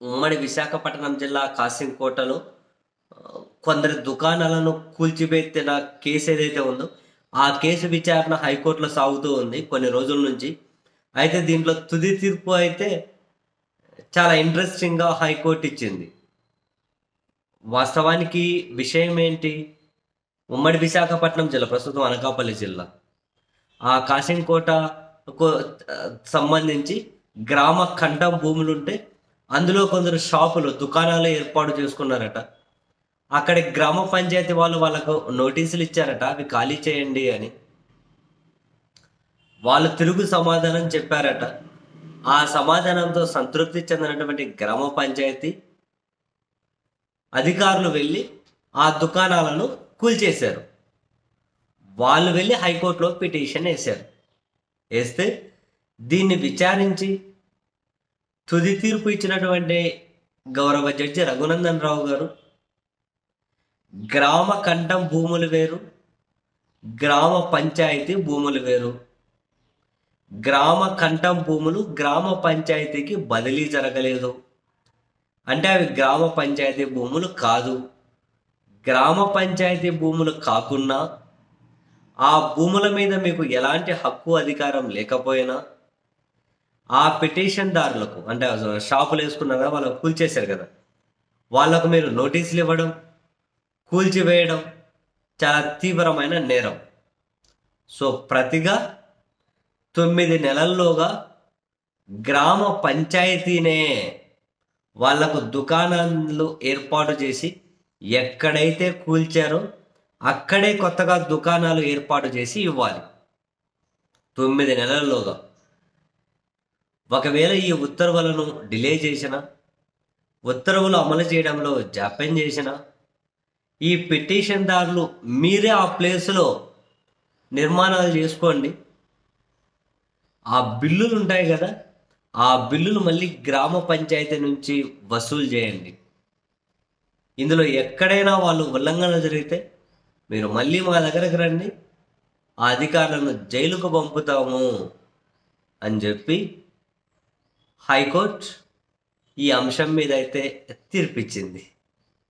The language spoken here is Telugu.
ఉమ్మడి విశాఖపట్నం జిల్లా కాసింకోటలో ఆ, కొందరి దుకాణాలను కూల్చివేసిన కేసు ఏదైతే ఉందో ఆ కేసు విచారణ హైకోర్టులో సాగుతూ ఉంది కొన్ని రోజుల నుంచి అయితే దీంట్లో తుది తీర్పు అయితే చాలా ఇంట్రెస్టింగ్గా హైకోర్టు ఇచ్చింది వాస్తవానికి విషయం ఏంటి ఉమ్మడి విశాఖపట్నం జిల్లా ప్రస్తుతం అనకాపల్లి జిల్లా ఆ కాసింకోటకు ఆ, సంబంధించి గ్రామ ఖండం భూములు ఉంటే అందులో కొందరు షాపులు దుకాణాలు ఏర్పాటు చేసుకున్నారట అక్కడి గ్రామ పంచాయతీ వాళ్ళు వాళ్ళకు నోటీసులు ఇచ్చారట అవి ఖాళీ చేయండి అని వాళ్ళు తిరుగు సమాధానం చెప్పారట ఆ సమాధానంతో సంతృప్తి చెందినటువంటి గ్రామ పంచాయతీ అధికారులు వెళ్ళి ఆ దుకాణాలను కూల్చేశారు వాళ్ళు వెళ్ళి హైకోర్టులో పిటిషన్ వేశారు వేస్తే దీన్ని విచారించి తుది తీర్పు ఇచ్చినటువంటి గౌరవ జడ్జి రఘునందన్ రావు గారు గ్రామ కంఠం భూములు వేరు గ్రామ పంచాయతీ భూములు వేరు గ్రామ కంఠం భూములు గ్రామ పంచాయతీకి బదిలీ జరగలేదు అంటే అవి గ్రామ పంచాయతీ భూములు కాదు గ్రామ పంచాయతీ భూములు కాకున్నా ఆ భూముల మీద మీకు ఎలాంటి హక్కు అధికారం లేకపోయినా ఆ పిటిషన్దారులకు అంటే షాపులు వేసుకున్నారు కదా వాళ్ళకు కూల్చేశారు కదా వాళ్ళకు మీరు నోటీసులు ఇవ్వడం కూల్చివేయడం చాలా తీవ్రమైన నేరం సో ప్రతిగా తొమ్మిది నెలల్లోగా గ్రామ పంచాయతీనే వాళ్లకు దుకాణాలు ఏర్పాటు చేసి ఎక్కడైతే కూల్చారో అక్కడే కొత్తగా దుకాణాలు ఏర్పాటు చేసి ఇవ్వాలి తొమ్మిది నెలల్లోగా ఒకవేళ ఈ ఉత్తర్వులను డిలే చేసిన ఉత్తర్వులు అమలు చేయడంలో జాప్యం చేసిన ఈ పిటిషన్దారులు మీరే ఆ ప్లేస్లో నిర్మాణాలు చేసుకోండి ఆ బిల్లులు ఉంటాయి కదా ఆ బిల్లులు మళ్ళీ గ్రామ పంచాయతీ నుంచి వసూలు చేయండి ఇందులో ఎక్కడైనా వాళ్ళు ఉల్లంఘన జరిగితే మీరు మళ్ళీ మా దగ్గరకు రండి ఆ అధికారులను జైలుకు పంపుతాము అని చెప్పి హైకోర్టు ఈ అంశం మీద అయితే తీర్పిచ్చింది